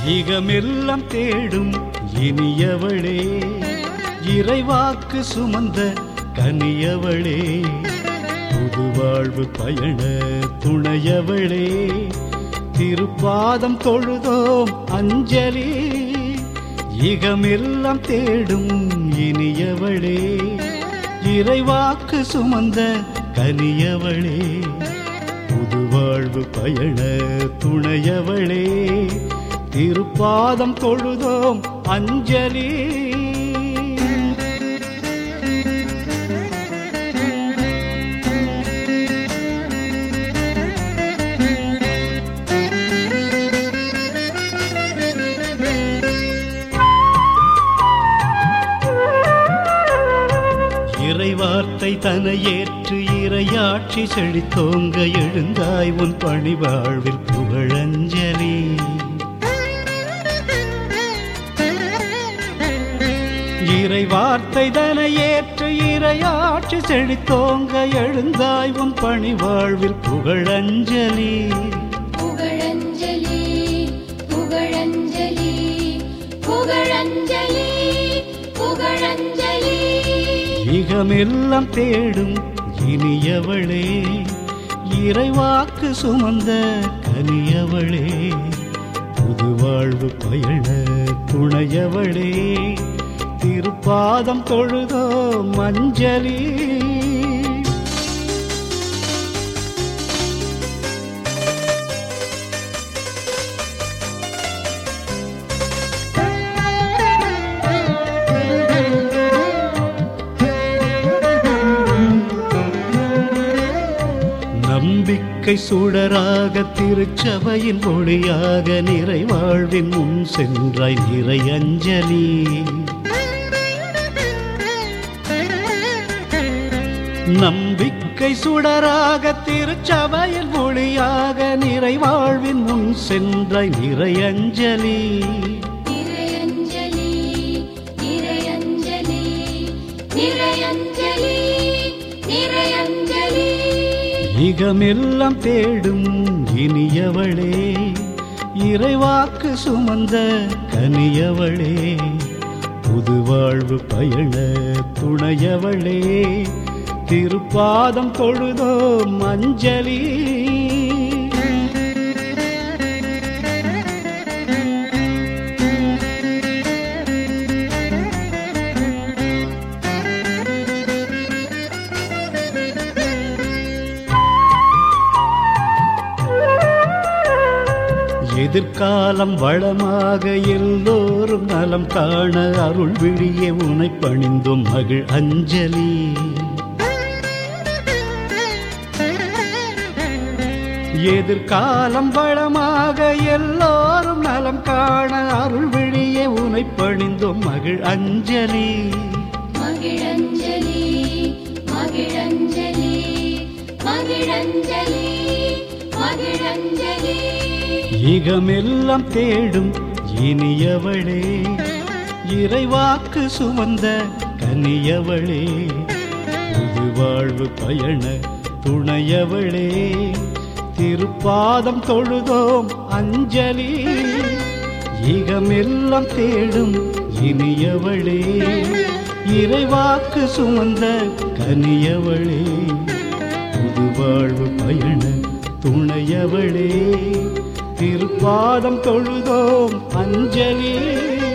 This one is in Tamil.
ஈகமெல்லாம் தேடும் இனியவளே இறைவாக்கு சுமந்த கனியவளே புது வாழ்வு பயண துணையவளே திருப்பாதம் தொழுதோம் அஞ்சலி இகமெல்லாம் தேடும் இனியவளே இறைவாக்கு சுமந்த கனியவளே புது வாழ்வு பயண துணையவளே திருப்பாதம் தொழுதோம் அஞ்சலி இறைவார்த்தை தனை ஏற்று இறையாட்சி செழித்தோங்க எழுந்தாய் உன் பணி வாழ்வில் புகழஞ்சலி இறைவார்த்தை தனை ஏற்று இறையாட்சி செழித்தோங்க எழுந்தாய் உன் பணி வாழ்வில் புகழஞ்சலி புகழஞ்சலி புகழஞ்சலி புகழஞ்சலி புகழஞ்சலி இகமெல்லாம் தேடும் இனியவளே இறைவாக்கு சுமந்த கனியவளே புது வாழ்வு பயண துணையவளே திருப்பாதம் தொழுதோ மஞ்சளி நம்பிக்கை சுடராக திருச்சபையின் ஒளியாக நிறைவாழ்வின் முன் சென்றாய் நிறை அஞ்சலி நம்பிக்கை சுடராக திருச்சபையின் ஒளியாக நிறைவாழ்வின் முன் சென்றாய் நிறை அஞ்சலி நிறையஞ்சலி நிறையஞ்சலி நிறையஞ்சலி நிறையஞ்சலி இகமெல்லாம் தேடும் இனியவளே இறைவாக்கு சுமந்த கனியவளே புது வாழ்வு பயண துணையவளே திருப்பாதம் தொழுதோ மஞ்சளி எதிர்காலம் வளமாக எல்லோரும் நலம் காண அருள் விழியே உனை பணிந்தும் மகிழ் அஞ்சலி எதிர்காலம் வளமாக எல்லோரும் நலம் காண அருள் விழியே உனை பணிந்தும் மகிழ் அஞ்சலி மகிழஞ்சலி மகிழஞ்சலி மகிழஞ்சலி மகிழஞ்சலி இகமெல்லாம் தேடும் இனியவளே இறைவாக்கு சுமந்த கனியவளே புது வாழ்வு பயண துணையவளே திருப்பாதம் தொழுதோம் அஞ்சலி இகமெல்லாம் தேடும் இனியவளே இறைவாக்கு சுமந்த கனியவளே புது வாழ்வு பயண துணையவளே திருப்பாதம் தொழுதோம் அஞ்சலி